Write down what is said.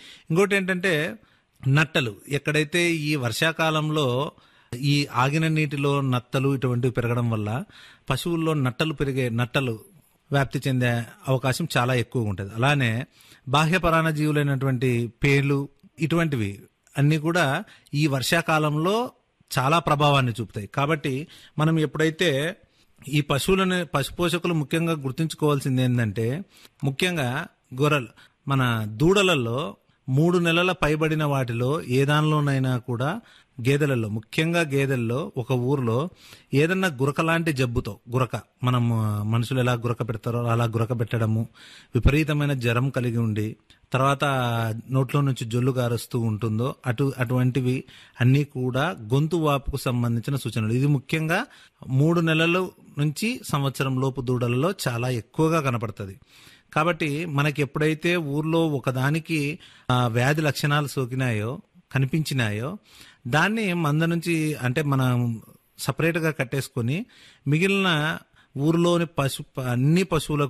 ఇంకోటి ఏంటంటే నట్టలు ఎక్కడైతే ఈ వర్షాకాలంలో ఈ ఆగిన నీటిలో నత్తలు ఇటువంటివి పెరగడం వల్ల పశువుల్లో నట్టలు పెరిగే నట్టలు వ్యాప్తి చెందే అవకాశం చాలా ఎక్కువగా ఉంటుంది అలానే బాహ్య పరాణ జీవులైనటువంటి పేర్లు ఇటువంటివి అన్నీ కూడా ఈ వర్షాకాలంలో చాలా ప్రభావాన్ని చూపుతాయి కాబట్టి మనం ఎప్పుడైతే ఈ పశువులను పశు పోషకులు ముఖ్యంగా గుర్తుంచుకోవాల్సింది ఏంటంటే ముఖ్యంగా గొర్రెలు మన దూడలలో మూడు నెలల పైబడిన వాటిలో ఏ దానిలోనైనా కూడా గేదెలలో ముఖ్యంగా గేదెల్లో ఒక ఊర్లో ఏదన్నా గురక లాంటి జబ్బుతో గురక మనం ఆ, మనుషులు ఎలా గురక పెడతారో అలా గురక పెట్టడము విపరీతమైన జ్వరం కలిగి ఉండి తర్వాత నోట్లో నుంచి జొల్లు గారుస్తూ ఉంటుందో అటు అటువంటివి అన్నీ కూడా గొంతు వాపుకు సంబంధించిన సూచనలు ఇది ముఖ్యంగా మూడు నెలల నుంచి సంవత్సరం లోపు దూడలలో చాలా ఎక్కువగా కనపడుతుంది కాబట్టి మనకి ఎప్పుడైతే ఊర్లో ఒకదానికి ఆ, వ్యాధి లక్షణాలు సోకినాయో కనిపించినాయో దాన్ని మంద నుంచి అంటే మనం సపరేట్గా కట్టేసుకొని మిగిలిన ఊర్లోని పశు అన్ని పశువులకు